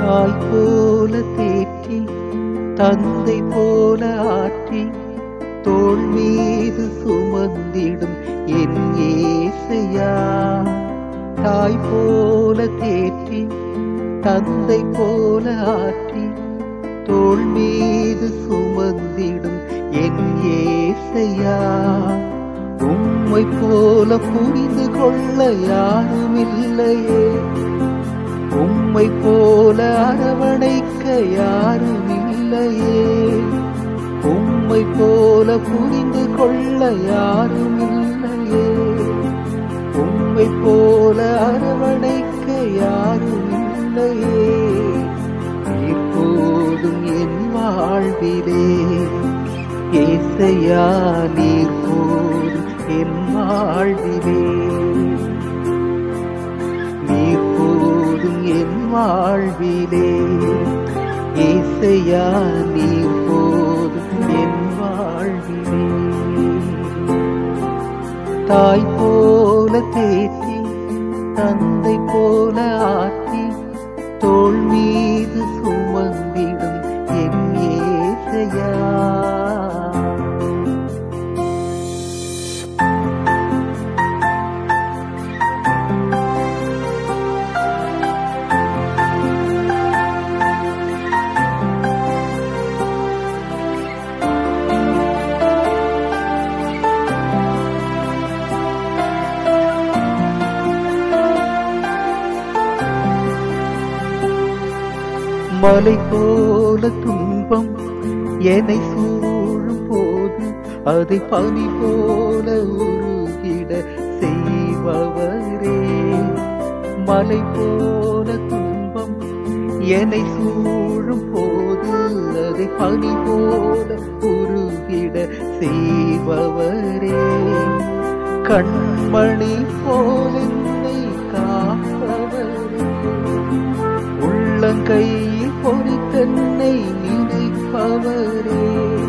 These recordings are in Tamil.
தாய் போல தேற்றி தந்தை போல ஆற்றி தோள் மீது சுமந்திடும் என் ஏசையா தாய் போல தேற்றி தந்தை போல ஆற்றி தோள் மீது சுமந்திடும் என் ஏசையா உம்மை போல புரிந்து கொள்ள யாரும் இல்லையே உம்மை போல அரவணைக்க யாரும் இல்லையே உம்மை போல புரிந்து கொள்ள யாரும் இல்லையே உம்மை போல அரவணைக்க யாரும் இல்லையே இப்போதும் என் வாழ்விலே ஏசையா நீர் போதும் என் வாழ்விலே நீர் போதும் என் வாழ்விலே ஏசையா நீர் போதும் என் வாழ்விலே தாய் போல தேற்றி தந்தை போல ஆற்றி தோள் மீது சுமந்திடும் என் ஏசையா மலை போல துன்பம் என்னை சூழும் போது அதை பனி போல உருகிட செய்பவரே மலை போல துன்பம் என்னை சூழும் போது அதை பனி போல உருகிட செய்பவரே கண்மணி போல என்னை காப்பவரே உள்ளங்கையில் பொறித்தன்னை நினைப்பவரே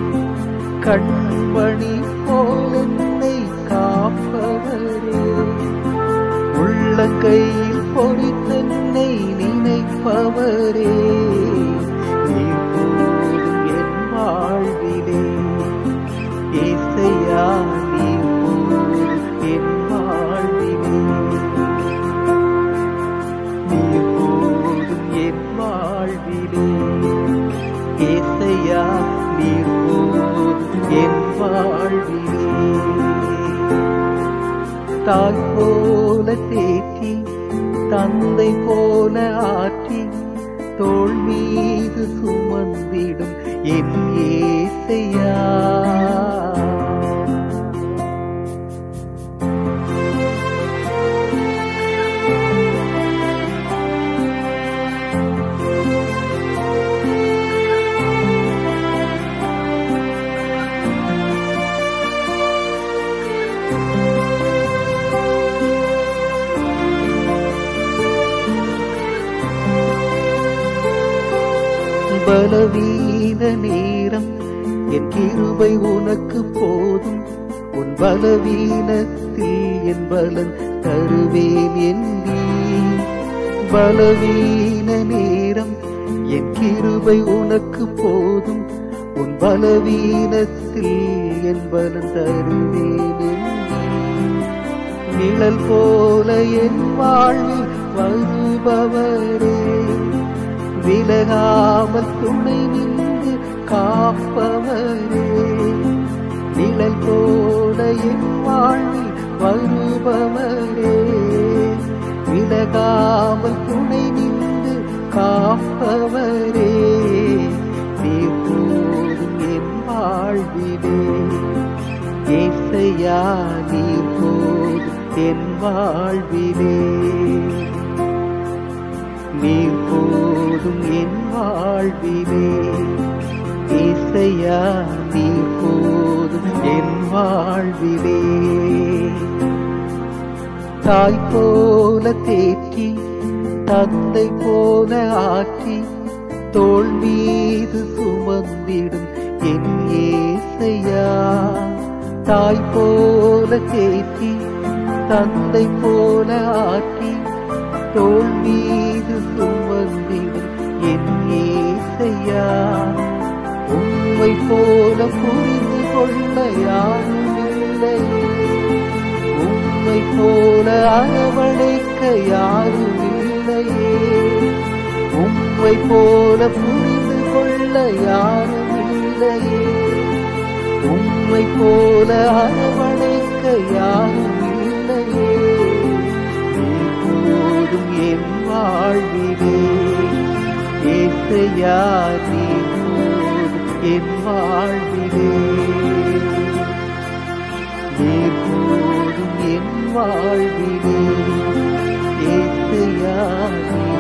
கண்மணி போலென்னை காப்பவரே உள்ளங்கையில் பொறித்தன்னை நினைப்பவரே நீர் போதும் என் வாழ்விலே ஏசையா நீர் போதும் என் வாழ்விலே நீர் போதும் என் வாழ்விலே ஏசையா நீர் போதும் என் வாழ்விலே தாய் போல தேற்றி தந்தை போல ஆற்றி தோள் மீது சுமந்திடும் என் ஏசையா பலவீன நேரம் என் கிருபை உனக்கு போதும் உன் பலவீனத்தில் என் பலன் தருவேன் என்றீ பலவீன நேரம் என் கிருபை உனக்கு போதும் உன் பலவீனத்தில் என் பலன் தருவேன் என்றீ நிழல் போல என் வாழ்வில் வருபவரே விலகாமல் துணை நின்று காப்பவரே நிழல் போல என் வாழ்வில் வருபவரே விலகாமல் துணை நின்று காப்பவரே நீர் போதும் என் வாழ்விலே ஏசையா நீர் போதும் என் வாழ்விலே நீர் போதும் என் வாழ்விலே இசையா நீர் போதும் என் வாழ்விலே தாய் போல தேற்றி தந்தை போல ஆற்றி தோள் மீது சுமந்திடும் என் ஏசையா தாய் போல தேற்றி தந்தை போல ஆற்றி தோள் மீது சுமந்திடும் என் கொள்ள யாரும் இல்லை உம்மை போல அரவணைக்க யாரும் இல்லையே உம்மை போல புரிந்து கொள்ள யாரும் இல்லையே உம்மை போல அரவணைக்க யாரும் இல்லையே எப்போதும் என் வாழ்விலே ஏசையா நீ போதும் என் வாழ்விலே எப்போதும் என் வாழ்விலே ஏசையா நீ